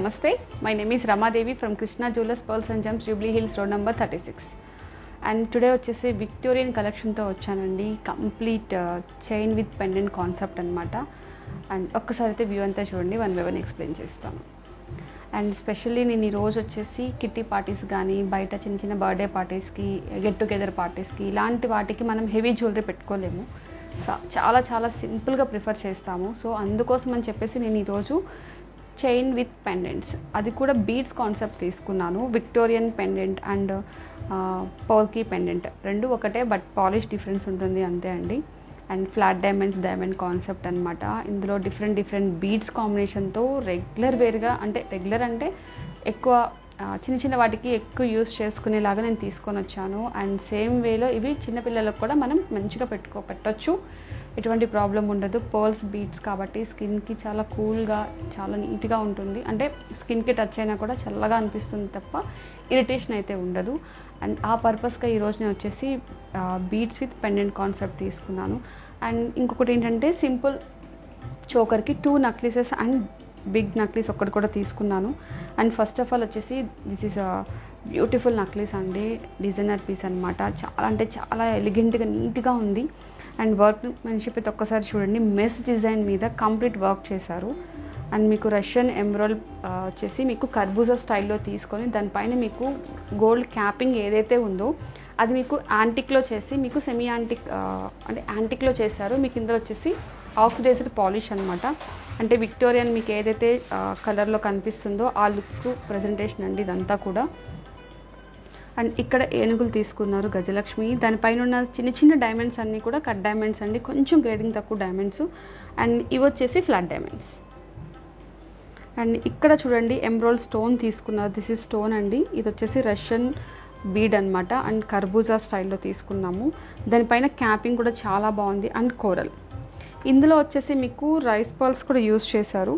నమస్తే my name is Ramadevi from Krishna jewellers pearls and gems Jubilee Hills road number thirty six and today వచ్చేసి Victorian కలెక్షన్తో వచ్చానండి complete chain with pendant concept అనమాట and ఒక్కసారి అయితే వ్యూ అంతా చూడండి వన్ బై వన్ ఎక్స్ప్లెయిన్ చేస్తాను అండ్ స్పెషల్లీ నేను ఈరోజు వచ్చేసి కిట్టి పార్టీస్ కానీ బయట చిన్న చిన్న బర్త్డే పార్టీస్కి గెట్ టుగెదర్ పార్టీస్కి ఇలాంటి వాటికి మనం హెవీ జ్యువెలరీ పెట్టుకోలేము సో చాలా చాలా సింపుల్గా ప్రిఫర్ చేస్తాము సో అందుకోసం అని చెప్పేసి నేను ఈరోజు చైన్ విత్ పెండెంట్స్ అది కూడా బీడ్స్ కాన్సెప్ట్ తీసుకున్నాను Victorian pendant and polki pendant రెండు ఒకటే బట్ పాలిష్ డిఫరెన్స్ ఉంటుంది అంతే అండి and flat diamonds diamond concept అనమాట ఇందులో డిఫరెంట్ డిఫరెంట్ బీడ్స్ కాంబినేషన్తో రెగ్యులర్ వేర్గా అంటే రెగ్యులర్ అంటే ఎక్కువ ఆ, చిన్న చిన్న వాటికి ఎక్కువ యూస్ చేసుకునేలాగా నేను తీసుకొని వచ్చాను అండ్ సేమ్ వేలో ఇవి చిన్నపిల్లలకు కూడా మనం మంచిగా పెట్టుకో పెట్టొచ్చు ఎటువంటి ప్రాబ్లం ఉండదు పర్ల్స్ బీట్స్ కాబట్టి స్కిన్కి చాలా కూల్గా చాలా నీట్గా ఉంటుంది అంటే స్కిన్కి టచ్ అయినా కూడా చల్లగా అనిపిస్తుంది తప్ప ఇరిటేషన్ అయితే ఉండదు అండ్ ఆ పర్పస్గా ఈరోజు నేను వచ్చేసి బీట్స్ విత్ పెండెంట్ కాన్సెప్ట్ తీసుకున్నాను అండ్ ఇంకొకటి ఏంటంటే సింపుల్ చోకర్కి two necklaces and big necklace ఒక్కటి కూడా తీసుకున్నాను అండ్ ఫస్ట్ ఆఫ్ ఆల్ వచ్చేసి దిస్ ఈస్ బ్యూటిఫుల్ నక్లీస్ అండి డిజైనర్ పీస్ అనమాట చాలా అంటే చాలా ఎలిగెంట్గా నీట్గా ఉంది అండ్ వర్క్ మెన్షిప్ అయితే ఒక్కసారి చూడండి మెస్ డిజైన్ మీద కంప్లీట్ వర్క్ చేశారు అండ్ మీకు రష్యన్ ఎమ్రాల్ వచ్చేసి మీకు కర్బూజా స్టైల్లో తీసుకొని దానిపైన మీకు గోల్డ్ క్యాపింగ్ ఏదైతే ఉందో అది మీకు యాంటిక్లో చేసి మీకు సెమీ యాంటిక్ అంటే యాంటిక్లో చేశారు మీకు ఇందులో వచ్చేసి ఆక్సిడైజ్డ్ పాలిష్ అనమాట అంటే విక్టోరియన్ మీకు ఏదైతే కలర్లో కనిపిస్తుందో ఆ లుక్ ప్రజెంటేషన్ అండి ఇదంతా కూడా అండ్ ఇక్కడ ఏనుగులు తీసుకున్నారు గజలక్ష్మి దానిపైన ఉన్న చిన్న చిన్న డైమండ్స్ అన్నీ కూడా కట్ డైమండ్స్ అండి కొంచెం గ్రేడింగ్ తక్కువ డైమండ్స్ అండ్ ఇవి వచ్చేసి ఫ్లాట్ డైమండ్స్ అండ్ ఇక్కడ చూడండి ఎంబ్రోల్ స్టోన్ తీసుకున్నారు దిస్ ఇస్ స్టోన్ అండి ఇది వచ్చేసి రష్యన్ బీడ్ అనమాట అండ్ కర్బూజా స్టైల్లో తీసుకున్నాము దానిపైన క్యాపింగ్ కూడా చాలా బాగుంది అండ్ కోరల్ ఇందులో వచ్చేసి మీకు రైస్ బాల్స్ కూడా యూస్ చేశారు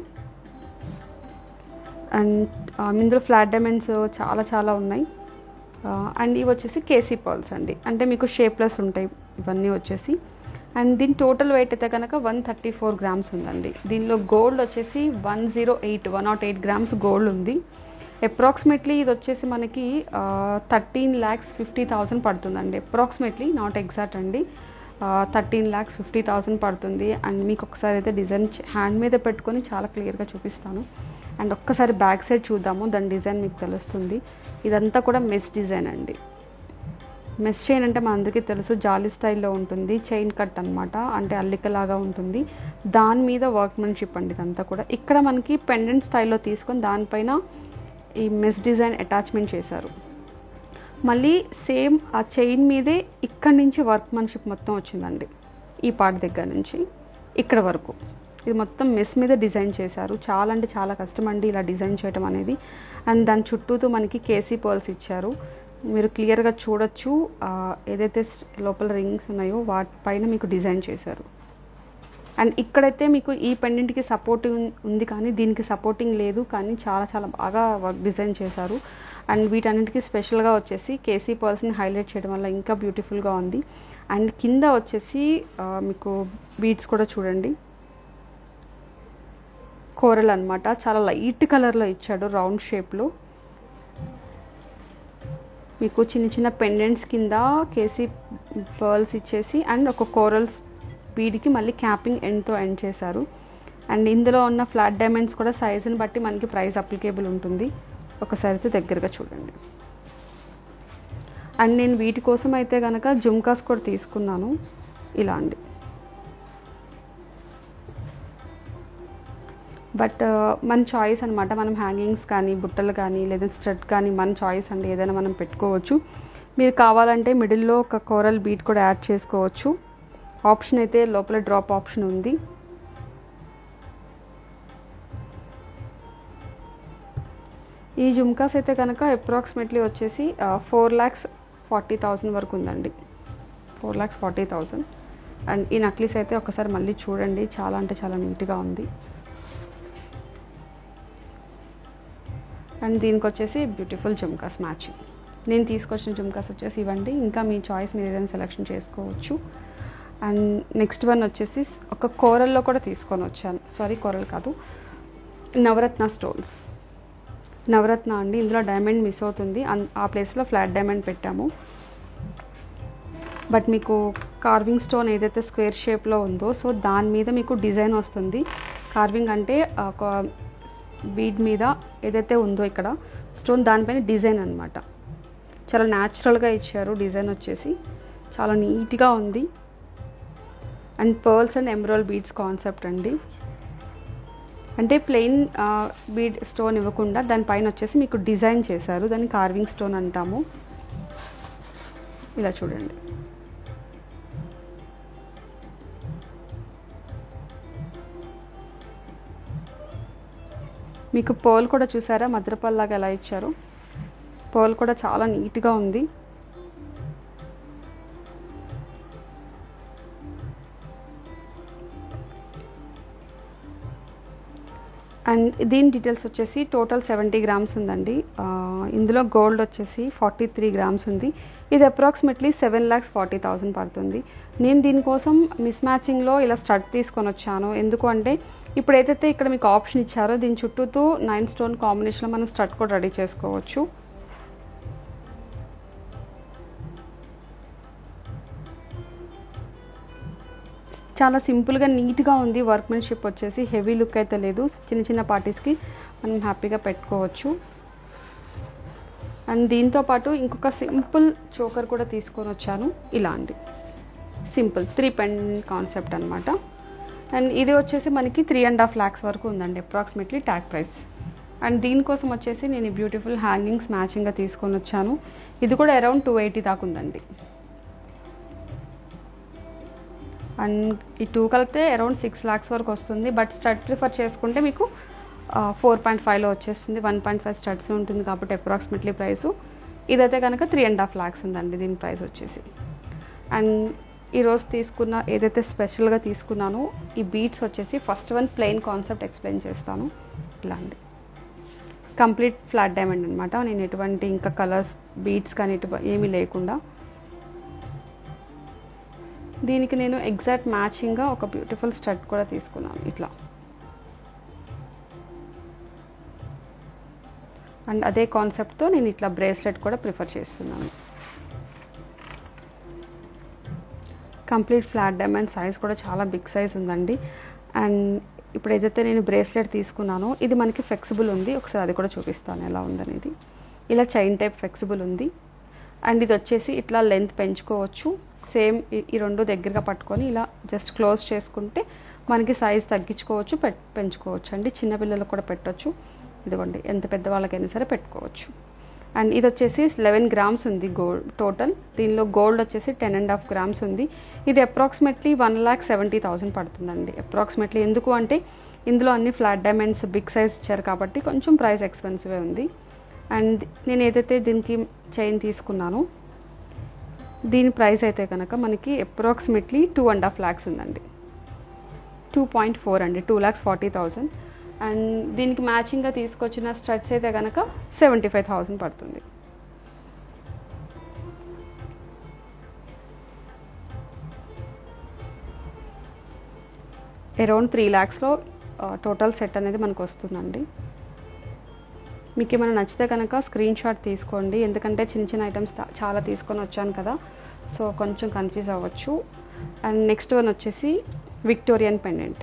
అండ్ ఇందులో ఫ్లాట్ డైమండ్స్ చాలా చాలా ఉన్నాయి అండ్ ఇవి వచ్చేసి కేసీ పర్ల్స్ అండి అంటే మీకు షేప్లెస్ ఉంటాయి ఇవన్నీ వచ్చేసి అండ్ దీని టోటల్ వెయిట్ అయితే కనుక వన్ థర్టీ ఫోర్ గ్రామ్స్ ఉందండి దీనిలో గోల్డ్ వచ్చేసి one zero eight one not eight grams gold ఉంది అప్రాక్సిమేట్లీ ఇది వచ్చేసి మనకి థర్టీన్ ల్యాక్స్ ఫిఫ్టీ థౌసండ్ పడుతుందండి అప్రాక్సిమేట్లీ నాట్ ఎగ్జాక్ట్ అండి థర్టీన్ ల్యాక్స్ ఫిఫ్టీ థౌసండ్ పడుతుంది అండ్ మీకు ఒకసారి అయితే డిజైన్ హ్యాండ్ మీద పెట్టుకొని చాలా క్లియర్గా చూపిస్తాను అండ్ ఒక్కసారి బ్యాక్ సైడ్ చూద్దాము దాని డిజైన్ మీకు తెలుస్తుంది ఇదంతా కూడా మెస్ డిజైన్ అండి మెస్ చైన్ అంటే మన అందరికీ తెలుసు జాలీ స్టైల్లో ఉంటుంది చైన్ కట్ అనమాట అంటే అల్లికలాగా ఉంటుంది దాని మీద వర్క్మెన్షిప్ అండి ఇదంతా కూడా ఇక్కడ మనకి పెండెంట్ స్టైల్లో తీసుకొని దానిపైన ఈ మెస్ డిజైన్ అటాచ్మెంట్ చేశారు మళ్ళీ సేమ్ ఆ చైన్ మీదే ఇక్కడి నుంచి వర్క్మెన్షిప్ మొత్తం వచ్చిందండి ఈ పార్ట్ దగ్గర నుంచి ఇక్కడ వరకు ఇది మొత్తం మెస్ మీద డిజైన్ చేశారు చాలా అంటే చాలా కష్టం అండి ఇలా డిజైన్ చేయడం అనేది అండ్ దాని చుట్టూతో మనకి కేసీ పర్ల్స్ ఇచ్చారు మీరు క్లియర్గా చూడొచ్చు ఏదైతే లోపల రింగ్స్ ఉన్నాయో వాటిపైన మీకు డిజైన్ చేశారు అండ్ ఇక్కడైతే మీకు ఈ పెండెంట్కి సపోర్టింగ్ ఉంది కానీ దీనికి సపోర్టింగ్ లేదు కానీ చాలా చాలా బాగా వర్క్ డిజైన్ చేశారు అండ్ వీటన్నిటికీ స్పెషల్గా వచ్చేసి కేసీ పర్ల్స్ని హైలైట్ చేయడం వల్ల ఇంకా బ్యూటిఫుల్గా ఉంది అండ్ కింద వచ్చేసి మీకు బీడ్స్ కూడా చూడండి కోరల్ అనమాట చాలా లైట్ కలర్లో ఇచ్చాడు రౌండ్ షేప్లో మీకు చిన్న చిన్న పెండెంట్స్ కింద కేసీ పర్ల్స్ ఇచ్చేసి అండ్ ఒక కోరల్స్ బీడ్కి మళ్ళీ క్యాపింగ్ ఎండ్తో ఎండ్ చేశారు అండ్ ఇందులో ఉన్న ఫ్లాట్ డైమండ్స్ కూడా సైజుని బట్టి మనకి ప్రైస్ అప్లికేబుల్ ఉంటుంది ఒకసారి అయితే దగ్గరగా చూడండి అండ్ నేను వీటి కోసం అయితే కనుక జుమ్కాస్ కూడా తీసుకున్నాను ఇలా అండి బట్ మన చాయిస్ అనమాట మనం హ్యాంగింగ్స్ కానీ బుట్టలు కానీ లేదా స్టడ్ కానీ మన చాయిస్ అండి ఏదైనా మనం పెట్టుకోవచ్చు మీరు కావాలంటే మిడిల్లో ఒక కోరల్ బీట్ కూడా యాడ్ చేసుకోవచ్చు ఆప్షన్ అయితే లోపల డ్రాప్ ఆప్షన్ ఉంది ఈ జుమ్కాస్ అయితే కనుక అప్రాక్సిమేట్లీ వచ్చేసి ఫోర్ ల్యాక్స్ ఫార్టీ థౌజండ్ వరకు ఉందండి four lakhs forty thousand and ఈ నక్లీస్ అయితే ఒకసారి మళ్ళీ చూడండి చాలా అంటే చాలా నీట్గా ఉంది అండ్ దీనికి వచ్చేసి బ్యూటిఫుల్ జుమ్కాస్ మ్యాచింగ్ నేను తీసుకొచ్చిన జుమ్కాస్ వచ్చేసి ఇవ్వండి ఇంకా మీ చాయిస్ మీరు ఏదైనా సెలెక్షన్ చేసుకోవచ్చు అండ్ నెక్స్ట్ వన్ వచ్చేసి ఒక కోరల్లో కూడా తీసుకొని వచ్చాను సారీ కోరల్ కాదు నవరత్న స్టోన్స్ నవరత్న అండి ఇందులో డైమండ్ మిస్ అవుతుంది అన్- ఆ ప్లేస్లో ఫ్లాట్ డైమండ్ పెట్టాము బట్ మీకు కార్వింగ్ స్టోన్ ఏదైతే స్క్వేర్ షేప్లో ఉందో సో దాని మీద మీకు డిజైన్ వస్తుంది కార్వింగ్ అంటే ఒక బీడ్ మీద ఏదైతే ఉందో ఇక్కడ స్టోన్ దానిపైన డిజైన్ అనమాట చాలా న్యాచురల్గా ఇచ్చారు డిజైన్ వచ్చేసి చాలా నీట్గా ఉంది and pearls and emerald beads concept అండి అంటే ప్లెయిన్ బీడ్ స్టోన్ ఇవ్వకుండా దానిపైన వచ్చేసి మీకు డిజైన్ చేశారు దాన్ని కార్వింగ్ స్టోన్ అంటాము ఇలా చూడండి మీకు పోల్ కూడా చూసారా మద్రపల్లాగా ఎలా ఇచ్చారు పోల్ కూడా చాలా నీట్గా ఉంది అండ్ దీని డీటెయిల్స్ వచ్చేసి టోటల్ సెవెంటీ గ్రామ్స్ ఉందండి ఆ, ఇందులో గోల్డ్ వచ్చేసి ఫార్టీ త్రీ గ్రామ్స్ ఉంది ఇది approximately seven lakhs forty thousand పడుతుంది నేను దీనికోసం మిస్ మ్యాచింగ్లో ఇలా స్టడ్ తీసుకొని వచ్చాను ఎందుకు అంటే ఇప్పుడు ఏదైతే ఇక్కడ మీకు ఆప్షన్ ఇచ్చారో దీని చుట్టూతో నైన్ స్టోన్ కాంబినేషన్లో మనం స్టడ్ కూడా రెడీ చేసుకోవచ్చు చాలా సింపుల్గా నీట్గా ఉంది వర్క్మెన్షిప్ వచ్చేసి హెవీ లుక్ అయితే లేదు చిన్న చిన్న పార్టీస్కి మనం హ్యాపీగా పెట్టుకోవచ్చు అండ్ దీంతో పాటు ఇంకొక సింపుల్ చోకర్ కూడా తీసుకొని వచ్చాను ఇలా అండి సింపుల్ త్రీ పెన్ కాన్సెప్ట్ అనమాట అండ్ ఇది వచ్చేసి మనకి త్రీ అండ్ హాఫ్ ల్యాక్స్ వరకు ఉందండి అప్రాక్సిమేట్లీ ట్యాగ్ ప్రైస్ అండ్ దీనికోసం వచ్చేసి నేను ఈ బ్యూటిఫుల్ హ్యాంగింగ్స్ మ్యాచింగ్గా తీసుకొని వచ్చాను ఇది కూడా అరౌండ్ టూ ఎయిటీ దాకా ఉందండి అండ్ ఈ టూ కలిపితే అరౌండ్ సిక్స్ ల్యాక్స్ వరకు వస్తుంది బట్ స్టడ్ ప్రిఫర్ చేసుకుంటే మీకు ఫోర్ పాయింట్ ఫైవ్లో వచ్చేస్తుంది వన్ పాయింట్ ఫైవ్ స్టడ్స్ ఉంటుంది కాబట్టి అప్రాక్సిమేట్లీ ప్రైసు ఇదైతే కనుక త్రీ అండ్ హాఫ్ ల్యాక్స్ ఉందండి దీని ప్రైస్ వచ్చేసి అండ్ ఈరోజు తీసుకున్న ఏదైతే స్పెషల్గా తీసుకున్నానో ఈ బీట్స్ వచ్చేసి first one plain concept explain చేస్తాను ఇలా అండి కంప్లీట్ ఫ్లాట్ డైమండ్ అనమాట నేను ఎటువంటి ఇంకా కలర్స్ బీట్స్ కానీ ఎటు ఏమీ లేకుండా దీనికి నేను ఎగ్జాక్ట్ మ్యాచింగ్గా ఒక బ్యూటిఫుల్ స్టడ్ కూడా తీసుకున్నాను ఇట్లా అండ్ అదే కాన్సెప్ట్తో నేను ఇట్లా బ్రేస్లెట్ కూడా ప్రిఫర్ చేస్తున్నాను కంప్లీట్ ఫ్లాట్ డైమండ్ సైజ్ కూడా చాలా బిగ్ సైజ్ ఉందండి అండ్ ఇప్పుడు ఏదైతే నేను బ్రేస్లెట్ తీసుకున్నానో ఇది మనకి ఫ్లెక్సిబుల్ ఉంది ఒకసారి అది కూడా చూపిస్తాను ఎలా ఉందనేది ఇలా చైన్ టైప్ ఫ్లెక్సిబుల్ ఉంది అండ్ ఇది వచ్చేసి ఇట్లా లెంత్ పెంచుకోవచ్చు సేమ్ ఈ- ఈ రెండు దగ్గరగా పట్టుకొని ఇలా జస్ట్ క్లోజ్ చేసుకుంటే మనకి సైజ్ తగ్గించుకోవచ్చు పెట్ పెంచుకోవచ్చు అండి చిన్నపిల్లలకు కూడా పెట్టవచ్చు ఇదిగోండి ఎంత పెద్దవాళ్ళకైనా సరే పెట్టుకోవచ్చు అండ్ ఇది వచ్చేసి లెవెన్ గ్రామ్స్ ఉంది గోల్డ్ టోటల్ దీనిలో గోల్డ్ వచ్చేసి టెన్ అండ్ హాఫ్ గ్రామ్స్ ఉంది ఇది approximately one lakh seventy thousand పడుతుందండి అప్రాక్సిమేట్లీ ఎందుకు అంటే ఇందులో అన్ని ఫ్లాట్ డైమండ్స్ బిగ్ సైజ్ ఇచ్చారు కాబట్టి కొంచెం ప్రైస్ ఎక్స్పెన్సివే ఉంది అండ్ నేను ఏదైతే దీనికి చైన్ తీసుకున్నానో దీని ప్రైస్ అయితే కనుక మనకి approximately two and half lakhs ఉందండి టూ పాయింట్ ఫోర్ అండి two lakhs forty thousand and దీనికి మ్యాచింగ్గా తీసుకొచ్చిన స్టడ్స్ అయితే కనుక సెవెంటీ ఫైవ్ థౌసండ్ పడుతుంది అరౌండ్ త్రీ ల్యాక్స్లో టోటల్ సెట్ అనేది మనకు వస్తుందండి మీకు ఏమైనా నచ్చితే కనుక స్క్రీన్ షాట్ తీసుకోండి ఎందుకంటే చిన్న చిన్న ఐటమ్స్ చాలా తీసుకొని వచ్చాను కదా సో కొంచెం కన్ఫ్యూజ్ అవ్వచ్చు అండ్ నెక్స్ట్ వన్ వచ్చేసి విక్టోరియన్ పెండెంట్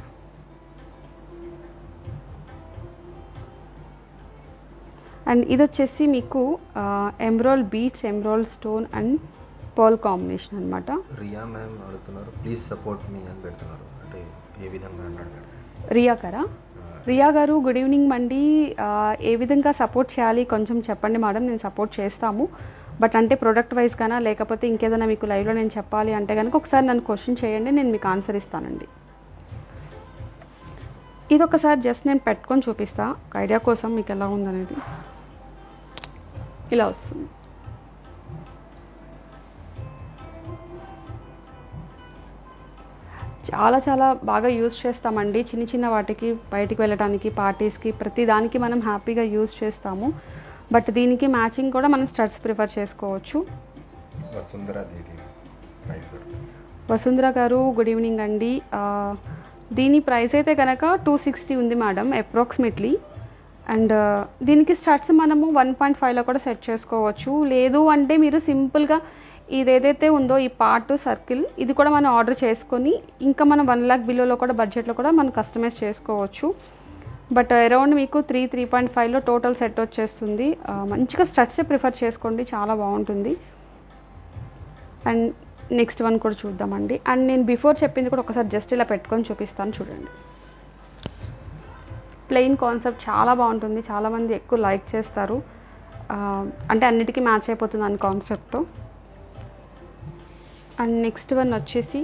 అండ్ ఇది వచ్చేసి మీకు emerald beads emerald stone and పాల్ కాంబినేషన్ అనమాట రియా మ్యామ్ అడుగుతున్నారు ప్లీజ్ సపోర్ట్ మీ అని పెడుతున్నారు అంటే ఏ విధంగా అని అడిగారు రియా గారా రియా గారు గుడ్ ఈవినింగ్ అండి ఆ, ఏ విధంగా సపోర్ట్ చేయాలి కొంచెం చెప్పండి మేడం నేను సపోర్ట్ చేస్తాము బట్ అంటే ప్రొడక్ట్ వైజ్ గానా లేకపోతే ఇంకేదైనా మీకు లైవ్లో నేను చెప్పాలి అంటే కనుక ఒకసారి నన్ను క్వశ్చన్ చేయండి నేను మీకు ఆన్సర్ ఇస్తానండి ఇది ఒకసారి జస్ట్ నేను పెట్టుకొని చూపిస్తా ఒక ఐడియా కోసం మీకు ఎలా ఉందనేది ఇలా వస్తుంది చాలా చాలా బాగా యూజ్ చేస్తామండి చిన్న చిన్న వాటికి బయటికి వెళ్ళడానికి పార్టీస్కి ప్రతి దానికి మనం హ్యాపీగా యూజ్ చేస్తాము బట్ దీనికి మ్యాచింగ్ కూడా మనం స్టడ్స్ ప్రిఫర్ చేసుకోవచ్చు వసుంధరా దేవి ప్రైస్ వసుంధర గారు గుడ్ ఈవినింగ్ అండి ఆ, దీని ప్రైస్ అయితే కనుక టూ సిక్స్టీ ఉంది మేడం అప్రాక్సిమేట్లీ అండ్ దీనికి స్టడ్స్ మనము వన్ పాయింట్ ఫైవ్లో కూడా సెట్ చేసుకోవచ్చు లేదు అంటే మీరు సింపుల్గా ఇది ఏదైతే ఉందో ఈ పార్ట్ సర్కిల్ ఇది కూడా మనం ఆర్డర్ చేసుకొని ఇంకా మనం వన్ లాక్ బిలోలో కూడా బడ్జెట్లో కూడా మనం కస్టమైజ్ చేసుకోవచ్చు బట్ అరౌండ్ మీకు త్రీ త్రీ పాయింట్ ఫైవ్లో టోటల్ సెట్ వచ్చేస్తుంది ఆ, మంచిగా స్టడ్సే ప్రిఫర్ చేసుకోండి చాలా బాగుంటుంది అండ్ నెక్స్ట్ వన్ కూడా చూద్దామండి అండ్ నేను బిఫోర్ చెప్పింది కూడా ఒకసారి జస్ట్ ఇలా పెట్టుకొని చూపిస్తాను చూడండి ప్లెయిన్ కాన్సెప్ట్ చాలా బాగుంటుంది చాలామంది ఎక్కువ లైక్ చేస్తారు ఆ, అంటే అన్నిటికీ మ్యాచ్ అయిపోతుంది అన్న కాన్సెప్ట్తో అండ్ నెక్స్ట్ వన్ వచ్చేసి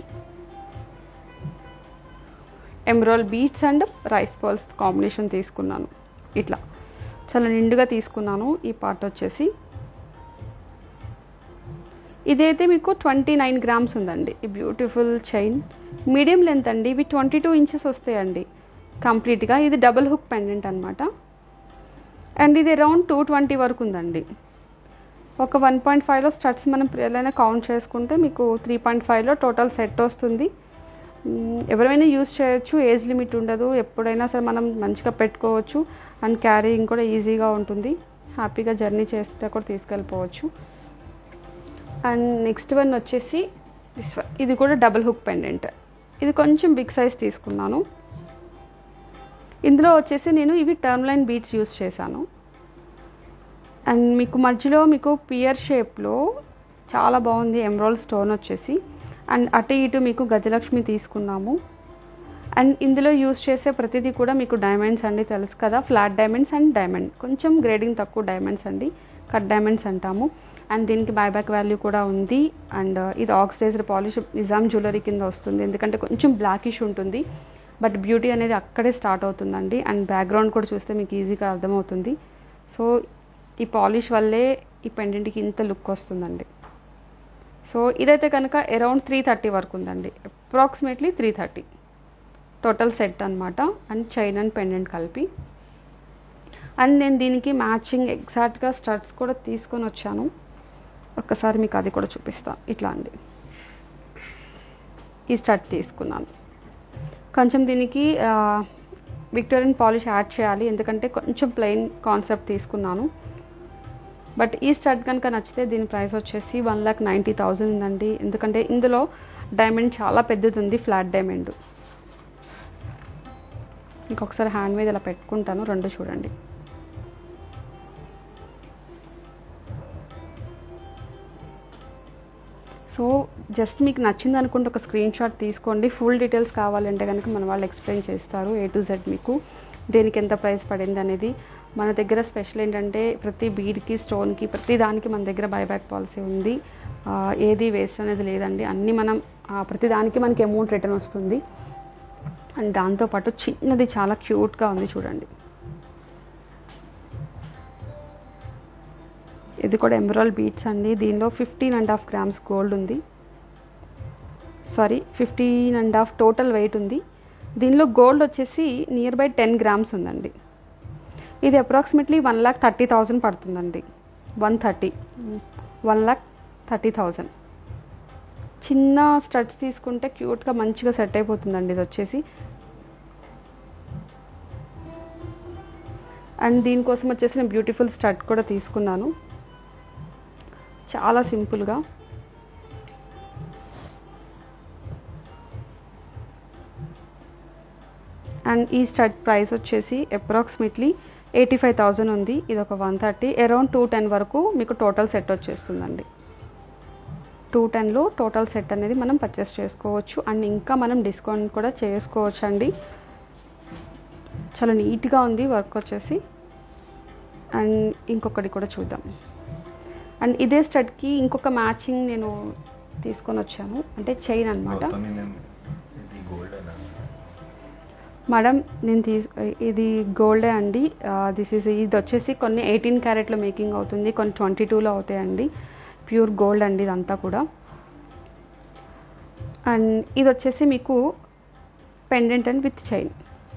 emerald beads and rice balls combination తీసుకున్నాను ఇట్లా చాలా నిండుగా తీసుకున్నాను ఈ పార్ట్ వచ్చేసి ఇదైతే మీకు ట్వంటీ నైన్ గ్రామ్స్ ఉందండి ఈ బ్యూటిఫుల్ చైన్ మీడియం లెంత్ అండి ఇవి ట్వంటీ టూ ఇంచెస్ వస్తాయండి కంప్లీట్గా ఇది డబుల్ హుక్ పెండెంట్ అనమాట అండ్ ఇది అరౌండ్ టూ ట్వంటీ వరకు ఉందండి ఒక వన్ పాయింట్ ఫైవ్లో స్టడ్స్ మనం ఎలా కౌంట్ చేసుకుంటే మీకు త్రీ పాయింట్ ఫైవ్లో టోటల్ సెట్ వస్తుంది మ్, ఎవరైనా యూస్ చేయొచ్చు ఏజ్ లిమిట్ ఉండదు ఎప్పుడైనా సరే మనం మంచిగా పెట్టుకోవచ్చు అండ్ క్యారీయింగ్ కూడా ఈజీగా ఉంటుంది హ్యాపీగా జర్నీ చేస్తే కూడా తీసుకెళ్ళిపోవచ్చు అండ్ నెక్స్ట్ వన్ వచ్చేసి this one. ఇది కూడా డబుల్ హుక్ పెండెంట్ ఇది కొంచెం బిగ్ సైజ్ తీసుకున్నాను ఇందులో వచ్చేసి నేను ఇవి టర్మ్ లైన్ బీట్స్ యూస్ చేశాను అండ్ మీకు మధ్యలో మీకు పియర్ షేప్లో చాలా బాగుంది ఎమ్రాల్ స్టోన్ వచ్చేసి అండ్ అటు ఇటు మీకు గజలక్ష్మి తీసుకున్నాము అండ్ ఇందులో యూస్ చేసే ప్రతిదీ కూడా మీకు డైమండ్స్ అండి తెలుసు కదా ఫ్లాట్ డైమండ్స్ అండ్ డైమండ్ కొంచెం గ్రేడింగ్ తక్కువ డైమండ్స్ అండి కట్ డైమండ్స్ అంటాము అండ్ దీనికి బైబ్యాక్ వాల్యూ కూడా ఉంది అండ్ ఇది ఆక్సిడైజ్డ్ పాలిష్ నిజాం జ్యువెలరీ కింద వస్తుంది ఎందుకంటే కొంచెం బ్లాకిష్ ఉంటుంది బట్ బ్యూటీ అనేది అక్కడే స్టార్ట్ అవుతుందండి అండ్ బ్యాక్గ్రౌండ్ కూడా చూస్తే మీకు ఈజీగా అర్థమవుతుంది సో ఈ పాలిష్ వల్లే ఈ పెండెంట్కి ఇంత లుక్ వస్తుందండి సో ఇదైతే కనుక అరౌండ్ త్రీ థర్టీ వరకు ఉందండి approximately three thirty total set అనమాట అండ్ చైన్ అండ్ పెండెంట్ కలిపి అండ్ నేను దీనికి మ్యాచింగ్ ఎగ్జాక్ట్గా స్టడ్స్ కూడా తీసుకొని వచ్చాను ఒక్కసారి మీకు అది కూడా చూపిస్తాను ఇట్లా అండి ఈ స్టడ్ తీసుకున్నాను కొంచెం దీనికి విక్టోరియన్ పాలిష్ యాడ్ చేయాలి ఎందుకంటే కొంచెం ప్లెయిన్ కాన్సెప్ట్ తీసుకున్నాను బట్ ఈ స్టడ్ కనుక నచ్చితే దీని ప్రైస్ వచ్చేసి వన్ ల్యాక్ నైంటీ థౌజండ్ ఉందండి ఎందుకంటే ఇందులో డైమండ్ చాలా పెద్దది ఉంది ఫ్లాట్ డైమండ్ ఇంకొకసారి హ్యాండ్ మీద ఇలా పెట్టుకుంటాను రెండు చూడండి సో జస్ట్ మీకు నచ్చింది అనుకుంటే ఒక స్క్రీన్ షాట్ తీసుకోండి ఫుల్ డీటెయిల్స్ కావాలంటే కనుక మన వాళ్ళు ఎక్స్ప్లెయిన్ చేస్తారు ఏ టు జెడ్ మీకు దేనికి ఎంత ప్రైస్ పడింది అనేది మన దగ్గర స్పెషల్ ఏంటంటే ప్రతి బీడ్కి స్టోన్కి ప్రతి దానికి మన దగ్గర బైబ్యాక్ పాలసీ ఉంది ఆ, ఏది వేస్ట్ అనేది లేదండి అన్నీ మనం ఆ, ప్రతి దానికి మనకి అమౌంట్ రిటర్న్ వస్తుంది అండ్ దాంతోపాటు చిన్నది చాలా క్యూట్గా ఉంది చూడండి ఇది కూడా ఎమరాల్ బీట్స్ అండి దీనిలో fifteen and half grams gold ఉంది sorry fifteen and half total weight ఉంది దీనిలో గోల్డ్ వచ్చేసి నియర్ బై టెన్ గ్రామ్స్ ఉందండి ఇది approximately one lakh thirty thousand పడుతుందండి one thirty one lakh thirty thousand చిన్న స్టడ్స్ తీసుకుంటే క్యూట్గా మంచిగా సెట్ అయిపోతుందండి ఇది వచ్చేసి అండ్ దీనికోసం వచ్చేసి నేను బ్యూటిఫుల్ స్టడ్ కూడా తీసుకున్నాను చాలా సింపుల్గా అండ్ ఈ స్టడ్ ప్రైస్ వచ్చేసి అప్రాక్సిమేట్లీ ఎయిటీ ఫైవ్ థౌజండ్ ఉంది ఇది ఒక one thirty around two ten వరకు మీకు టోటల్ సెట్ వచ్చేస్తుందండి టూ టెన్లో టోటల్ సెట్ అనేది మనం పర్చేస్ చేసుకోవచ్చు అండ్ ఇంకా మనం డిస్కౌంట్ కూడా చేసుకోవచ్చు అండి చాలా నీట్గా ఉంది వర్క్ వచ్చేసి అండ్ ఇంకొకటి కూడా చూద్దాం అండ్ ఇదే స్టడ్కి ఇంకొక మ్యాచింగ్ నేను తీసుకొని వచ్చాను అంటే చైన్ అనమాట మొత్తం ఇది ఇది గోల్డ్ మేడం నేను తీసు ఇది గోల్డే అండి దిస్ ఈజ్ ఇది వచ్చేసి కొన్ని ఎయిటీన్ క్యారెట్లో మేకింగ్ అవుతుంది కొన్ని ట్వంటీ టూలో అవుతాయండి ప్యూర్ గోల్డ్ అండి ఇదంతా కూడా అండ్ ఇది వచ్చేసి మీకు పెండెంట్ అండ్ విత్ చైన్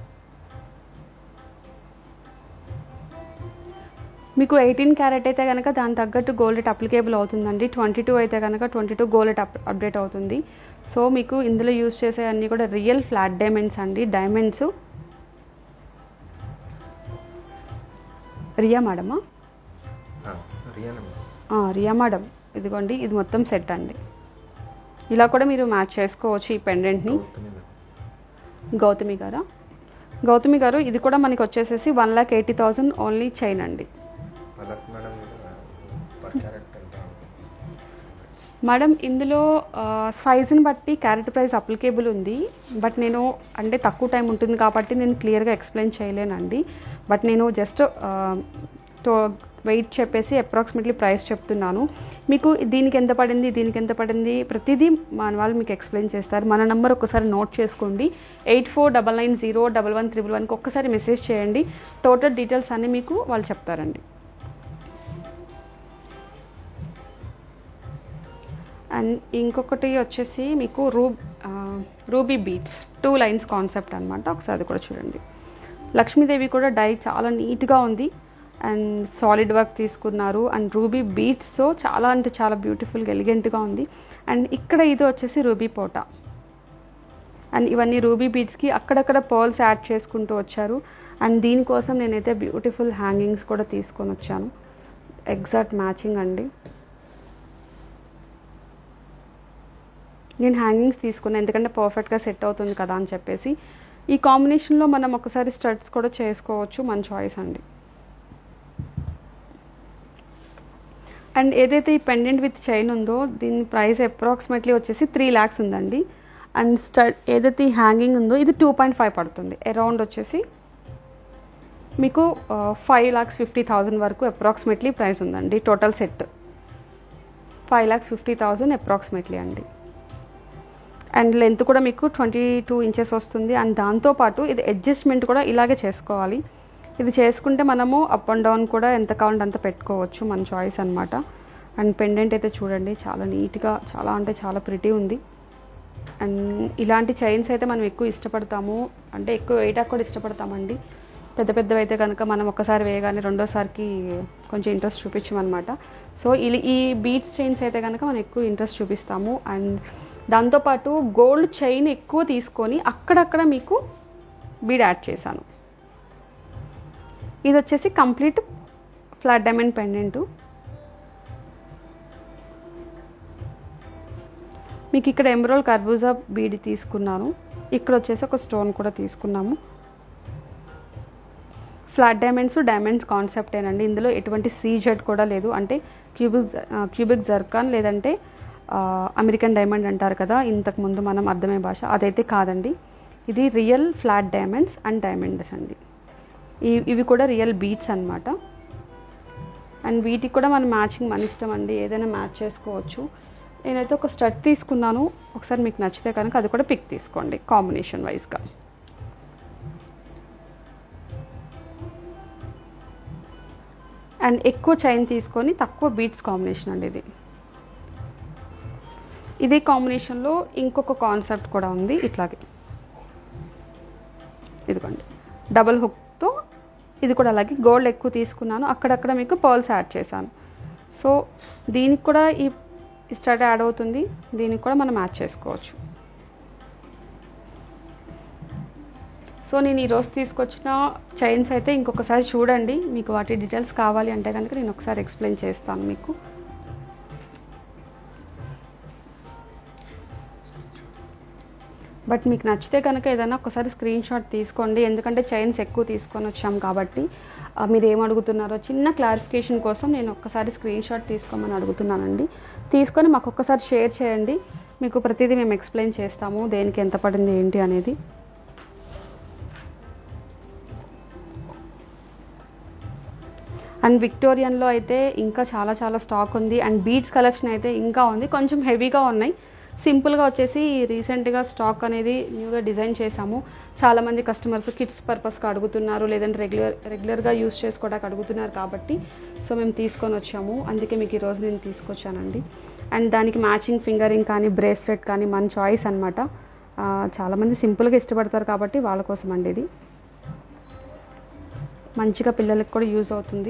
మీకు ఎయిటీన్ క్యారెట్ అయితే కనుక దాని తగ్గట్టు గోల్డ్ రేట్ అప్లికేబుల్ అవుతుందండి ట్వంటీ టూ అయితే కనుక twenty two gold rate up update అవుతుంది సో మీకు ఇందులో యూస్ చేసే అన్నీ కూడా రియల్ ఫ్లాట్ డైమండ్స్ అండి డైమండ్స్ రియా మేడమా రియానా ఆ, రియా మేడం ఇదిగోండి ఇది మొత్తం సెట్ అండి ఇలా కూడా మీరు మ్యాచ్ చేసుకోవచ్చు ఈ పెండెంట్ని గౌతమి మేడం గౌతమి గారా గౌతమి గారు ఇది కూడా మనకి వచ్చేసేసి one lakh eighty thousand only chain అండి పలక్ మేడం పర్ క్యారెట్ ఎంత మేడం ఇందులో సైజుని బట్టి క్యారెట్ ప్రైస్ అప్లికేబుల్ ఉంది బట్ నేను అంటే తక్కువ టైం ఉంటుంది కాబట్టి నేను క్లియర్గా ఎక్స్ప్లెయిన్ చేయలేనండి బట్ నేను జస్ట్ తో వెయిట్ చెప్పేసి అప్రాక్సిమేట్లీ ప్రైస్ చెప్తున్నాను మీకు దీనికి ఎంత పడింది దీనికి ఎంత పడింది ప్రతిదీ మన వాళ్ళు మీకు ఎక్స్ప్లెయిన్ చేస్తారు మన నెంబర్ ఒకసారి నోట్ చేసుకోండి eight four double nine zero double one triple వన్కి ఒక్కసారి మెసేజ్ చేయండి టోటల్ డీటెయిల్స్ అన్నీ మీకు వాళ్ళు చెప్తారండి అండ్ ఇంకొకటి వచ్చేసి మీకు రూ ఆ, ruby beads two lines concept అనమాట ఒకసారి అది కూడా చూడండి లక్ష్మీదేవి కూడా డై చాలా నీట్గా ఉంది అండ్ సాలిడ్ వర్క్ తీసుకున్నారు అండ్ రూబీ బీట్స్తో చాలా అంటే చాలా బ్యూటిఫుల్గా ఎలిగెంట్గా ఉంది అండ్ ఇక్కడ ఇది వచ్చేసి రూబీ పోటా అండ్ ఇవన్నీ రూబీ బీడ్స్కి అక్కడక్కడ పర్ల్స్ యాడ్ చేసుకుంటూ వచ్చారు అండ్ దీనికోసం నేనైతే బ్యూటిఫుల్ హ్యాంగింగ్స్ కూడా తీసుకొని వచ్చాను ఎగ్జాక్ట్ మ్యాచింగ్ అండి నేను హ్యాంగింగ్స్ తీసుకున్నాను ఎందుకంటే పర్ఫెక్ట్గా సెట్ అవుతుంది కదా అని చెప్పేసి ఈ కాంబినేషన్లో మనం ఒకసారి స్టడ్స్ కూడా చేసుకోవచ్చు మన చాయిస్ అండి అండ్ ఏదైతే ఈ పెండెంట్ విత్ చైన్ ఉందో దీని ప్రైస్ అప్రాక్సిమేట్లీ వచ్చేసి త్రీ ల్యాక్స్ ఉందండి అండ్ స్టడ్ ఏదైతే ఈ హ్యాంగింగ్ ఉందో ఇది టూ పాయింట్ ఫైవ్ పడుతుంది అరౌండ్ వచ్చేసి మీకు ఫైవ్ ల్యాక్స్ ఫిఫ్టీ థౌజండ్ వరకు అప్రాక్సిమేట్లీ ప్రైస్ ఉందండి total set five lakhs fifty thousand approximately అండి అండ్ లెంత్ కూడా మీకు ట్వంటీ టూ ఇంచెస్ వస్తుంది అండ్ దాంతోపాటు ఇది అడ్జస్ట్మెంట్ కూడా ఇలాగే చేసుకోవాలి ఇది చేసుకుంటే మనము అప్ అండ్ డౌన్ కూడా ఎంత కావాలంటే అంత పెట్టుకోవచ్చు మన చాయిస్ అనమాట అండ్ పెండెంట్ అయితే చూడండి చాలా నీట్గా చాలా అంటే చాలా ప్రిటీ ఉంది అండ్ ఇలాంటి చైన్స్ అయితే మనం ఎక్కువ ఇష్టపడతాము అంటే ఎక్కువ వేయటానికి కూడా ఇష్టపడతామండి పెద్ద పెద్దవి అయితే కనుక మనం ఒక్కసారి వేయగానే రెండోసారికి కొంచెం ఇంట్రెస్ట్ చూపించమన్నమాట సో ఇలా ఈ బీట్స్ చైన్స్ అయితే కనుక మనం ఎక్కువ ఇంట్రెస్ట్ చూపిస్తాము అండ్ దాంతోపాటు గోల్డ్ చైన్ ఎక్కువ తీసుకొని అక్కడక్కడ మీకు బీడ్ యాడ్ చేశాను ఇది వచ్చేసి కంప్లీట్ ఫ్లాట్ డైమండ్ పెండెంటు మీకు ఇక్కడ ఎంబ్రోల్ కర్బూజా బీడి తీసుకున్నాను ఇక్కడ వచ్చేసి ఒక స్టోన్ కూడా తీసుకున్నాము ఫ్లాట్ డైమండ్స్ డైమండ్స్ కాన్సెప్టేనండి ఇందులో ఎటువంటి సీజెడ్ కూడా లేదు అంటే క్యూబిక్ క్యూబిక్ జర్కాన్ లేదంటే ఆ, అమెరికన్ డైమండ్ అంటారు కదా ఇంతకు ముందు మనం అర్థమయ్యే భాష అదైతే కాదండి ఇది real flat diamonds and diamonds అండి ఈ- ఇవి కూడా రియల్ బీట్స్ అన్నమాట అండ్ వీటికి కూడా మన మ్యాచింగ్ మన ఇష్టం అండి ఏదైనా మ్యాచ్ చేసుకోవచ్చు నేనైతే ఒక స్టడ్ తీసుకున్నాను ఒకసారి మీకు నచ్చితే కనుక అది కూడా పిక్ తీసుకోండి కాంబినేషన్ వైజ్గా అండ్ ఎక్కువ చైన్ తీసుకొని తక్కువ బీట్స్ కాంబినేషన్ అండి ఇది ఇదే కాంబినేషన్లో ఇంకొక కాన్సెప్ట్ కూడా ఉంది ఇట్లాగే ఇదిగోండి డబుల్ హుక్తో ఇది కూడా అలాగే గోల్డ్ ఎక్కువ తీసుకున్నాను అక్కడక్కడ మీకు పర్ల్స్ యాడ్ చేశాను సో దీనికి కూడా ఈ స్టడ్ యాడ్ అవుతుంది దీనికి కూడా మనం యాడ్ చేసుకోవచ్చు సో నేను ఈరోజు తీసుకొచ్చిన చైన్స్ అయితే ఇంకొకసారి చూడండి మీకు వాటి డీటెయిల్స్ కావాలి అంటే కనుక నేను ఒకసారి ఎక్స్ప్లెయిన్ చేస్తాను మీకు బట్ మీకు నచ్చితే కనుక ఏదైనా ఒకసారి స్క్రీన్ షాట్ తీసుకోండి ఎందుకంటే చైన్స్ ఎక్కువ తీసుకొని వచ్చాం కాబట్టి ఆ, మీరు ఏం అడుగుతున్నారో చిన్న క్లారిఫికేషన్ కోసం నేను ఒక్కసారి స్క్రీన్ షాట్ తీసుకోమని అడుగుతున్నానండి తీసుకొని మాకు ఒక్కసారి షేర్ చేయండి మీకు ప్రతిదీ మేము ఎక్స్ప్లెయిన్ చేస్తాము దేనికి ఎంత పడింది ఏంటి అనేది అండ్ విక్టోరియన్లో అయితే ఇంకా చాలా చాలా స్టాక్ ఉంది అండ్ బీడ్స్ కలెక్షన్ అయితే ఇంకా ఉంది కొంచెం హెవీగా ఉన్నాయి సింపుల్గా వచ్చేసి రీసెంట్గా స్టాక్ అనేది న్యూగా డిజైన్ చేశాము చాలామంది కస్టమర్స్ కిడ్స్ పర్పస్గా అడుగుతున్నారు లేదంటే రెగ్యులర్ రెగ్యులర్గా యూస్ చేసుకోవడానికి అడుగుతున్నారు కాబట్టి సో మేము తీసుకొని వచ్చాము అందుకే మీకు ఈరోజు నేను తీసుకొచ్చానండి అండ్ దానికి మ్యాచింగ్ ఫింగరింగ్ కానీ బ్రేస్లెట్ కానీ మన చాయిస్ అనమాట చాలామంది సింపుల్గా ఇష్టపడతారు కాబట్టి వాళ్ళ కోసం అండి ఇది మంచిగా పిల్లలకు కూడా యూజ్ అవుతుంది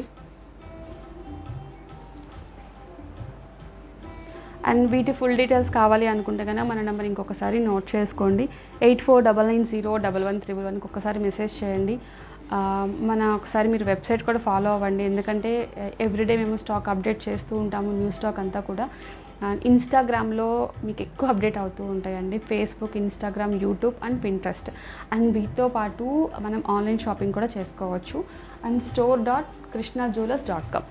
అండ్ వీటి ఫుల్ డీటెయిల్స్ కావాలి అనుకుంటే కనుక మన నెంబర్ ఇంకొకసారి నోట్ చేసుకోండి eight four double nine zero double one triple వన్కి ఒకసారి మెసేజ్ చేయండి ఆ, మన ఒకసారి మీరు వెబ్సైట్ కూడా ఫాలో అవ్వండి ఎందుకంటే ఎవ్రీడే మేము స్టాక్ అప్డేట్ చేస్తూ ఉంటాము న్యూ స్టాక్ అంతా కూడా ఇన్స్టాగ్రామ్లో మీకు ఎక్కువ అప్డేట్ అవుతూ ఉంటాయండి Facebook Instagram YouTube and Pinterest and వీటితో పాటు మనం ఆన్లైన్ షాపింగ్ కూడా చేసుకోవచ్చు and store dot Krishna jewellers dot com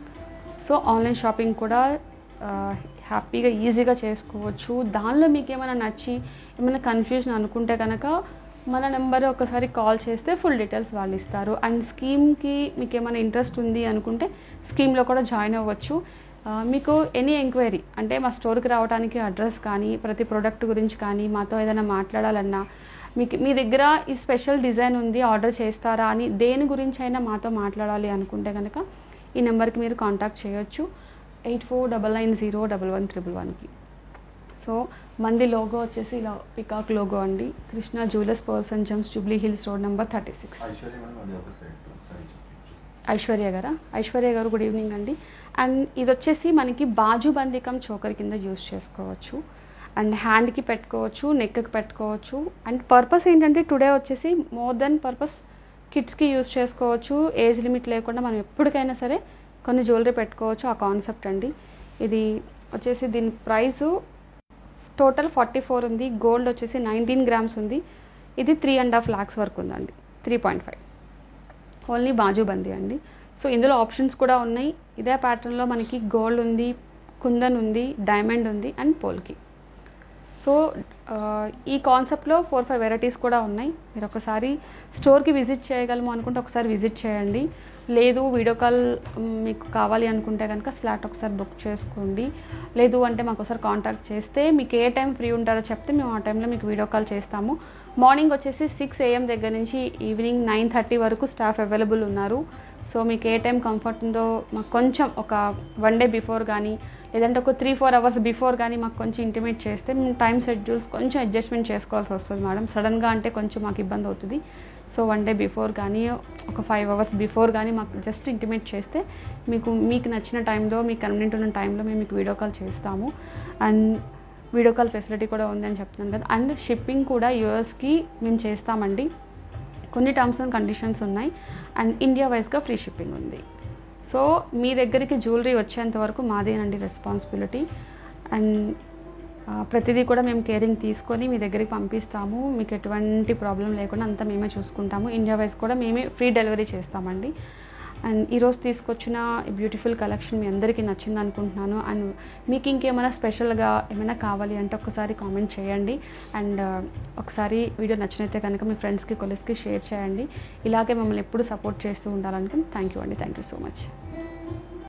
so online shopping కూడా ఆ, హ్యాపీగా ఈజీగా చేసుకోవచ్చు దానిలో మీకు ఏమైనా నచ్చి ఏమైనా కన్ఫ్యూజన్ అనుకుంటే కనుక మన నెంబర్ ఒకసారి కాల్ చేస్తే ఫుల్ డీటెయిల్స్ వాళ్ళు ఇస్తారు అండ్ స్కీమ్కి మీకు ఏమైనా ఇంట్రెస్ట్ ఉంది అనుకుంటే స్కీమ్లో కూడా జాయిన్ అవ్వచ్చు ఆ, మీకు ఎనీ ఎంక్వైరీ అంటే మా స్టోర్కి రావడానికి అడ్రస్ కానీ ప్రతి ప్రోడక్ట్ గురించి కానీ మాతో ఏదైనా మాట్లాడాలన్నా మీకు మీ దగ్గర ఈ స్పెషల్ డిజైన్ ఉంది ఆర్డర్ చేస్తారా అని దేని గురించి అయినా మాతో మాట్లాడాలి అనుకుంటే కనుక ఈ నెంబర్కి మీరు కాంటాక్ట్ చేయొచ్చు eight four double nine zero double one triple వన్కి సో మంది లోగో వచ్చేసి ఇలా పికాక్ లోగో అండి Krishna jewellers pearls and gems Jubilee Hills road number thirty six Aishwarya madam అది ఒక సైడ్ ఒకసారి చూపించు. ఐశ్వర్య గారా ఐశ్వర్య గారు గుడ్ ఈవినింగ్ అండి అండ్ ఇది వచ్చేసి మనకి బాజు బందికం చోకర్ కింద యూస్ చేసుకోవచ్చు అండ్ హ్యాండ్కి పెట్టుకోవచ్చు నెక్కి పెట్టుకోవచ్చు అండ్ పర్పస్ ఏంటంటే టుడే వచ్చేసి మోర్ దెన్ పర్పస్ కిడ్స్కి యూస్ చేసుకోవచ్చు ఏజ్ లిమిట్ లేకుండా మనం ఎప్పటికైనా సరే కొన్ని జ్యువెలరీ పెట్టుకోవచ్చు ఆ కాన్సెప్ట్ అండి ఇది వచ్చేసి దీని ప్రైసు టోటల్ ఫార్టీ ఫోర్ ఉంది గోల్డ్ వచ్చేసి నైన్టీన్ గ్రామ్స్ ఉంది ఇది త్రీ అండ్ హాఫ్ ల్యాక్స్ వరకు ఉందండి త్రీ పాయింట్ ఫైవ్ ఓన్లీ బాజుబందీ అండి సో ఇందులో ఆప్షన్స్ కూడా ఉన్నాయి ఇదే ప్యాటర్న్లో మనకి గోల్డ్ ఉంది కుందన్ ఉంది డైమండ్ ఉంది అండ్ పోల్కి సో ఆ, ఈ కాన్సెప్ట్లో ఫోర్ ఫైవ్ వెరైటీస్ కూడా ఉన్నాయి మీరు ఒకసారి స్టోర్కి విజిట్ చేయగలము అనుకుంటే ఒకసారి విజిట్ చేయండి లేదు వీడియో కాల్ మ్, మీకు కావాలి అనుకుంటే కనుక స్లాట్ ఒకసారి బుక్ చేసుకోండి లేదు అంటే మాకు ఒకసారి కాంటాక్ట్ చేస్తే మీకు ఏ టైం ఫ్రీ ఉంటారో చెప్తే మేము ఆ టైంలో మీకు వీడియో కాల్ చేస్తాము మార్నింగ్ వచ్చేసి సిక్స్ ఏఎం దగ్గర నుంచి ఈవినింగ్ నైన్ థర్టీ వరకు స్టాఫ్ అవైలబుల్ ఉన్నారు సో మీకు ఏ టైం కంఫర్ట్ ఉందో మాకు కొంచెం ఒక వన్ డే బిఫోర్ కానీ లేదంటే ఒక త్రీ ఫోర్ అవర్స్ బిఫోర్ కానీ మాకు కొంచెం ఇంటిమేట్ చేస్తే మేము టైం షెడ్యూల్స్ కొంచెం అడ్జస్ట్మెంట్ చేసుకోవాల్సి వస్తుంది మేడం సడన్గా అంటే కొంచెం మాకు ఇబ్బంది అవుతుంది సో వన్ డే బిఫోర్ కానీ ఒక ఫైవ్ అవర్స్ బిఫోర్ కానీ మాకు జస్ట్ ఇంటిమేట్ చేస్తే మీకు మీకు నచ్చిన టైంలో మీకు కన్వీనియంట్ ఉన్న టైంలో మేము మీకు వీడియో కాల్ చేస్తాము అండ్ వీడియో కాల్ ఫెసిలిటీ కూడా ఉందని చెప్తున్నాను కదా అండ్ షిప్పింగ్ కూడా యూఎస్కి మేము చేస్తామండి కొన్ని టర్మ్స్ అండ్ కండిషన్స్ ఉన్నాయి అండ్ ఇండియా వైజ్గా ఫ్రీ షిప్పింగ్ ఉంది సో మీ దగ్గరికి జ్యువెలరీ వచ్చేంత వరకు మాదేనండి రెస్పాన్సిబిలిటీ అండ్ ఆ, ప్రతిదీ కూడా మేము కేరింగ్ తీసుకొని మీ దగ్గరికి పంపిస్తాము మీకు ఎటువంటి ప్రాబ్లం లేకుండా అంతా మేమే చూసుకుంటాము ఇండియా వైజ్ కూడా మేమే ఫ్రీ డెలివరీ చేస్తామండి అండ్ ఈరోజు తీసుకొచ్చిన బ్యూటిఫుల్ కలెక్షన్ మీ అందరికీ నచ్చింది అనుకుంటున్నాను అండ్ మీకు ఇంకేమైనా స్పెషల్గా ఏమైనా కావాలి అంటే ఒకసారి కామెంట్ చేయండి అండ్ ఒకసారి వీడియో నచ్చినైతే కనుక మీ ఫ్రెండ్స్కి కొలీస్కి షేర్ చేయండి ఇలాగే మమ్మల్ని ఎప్పుడు సపోర్ట్ చేస్తూ ఉండాలనుకుని థ్యాంక్ యూ అండి థ్యాంక్ యూ సో మచ్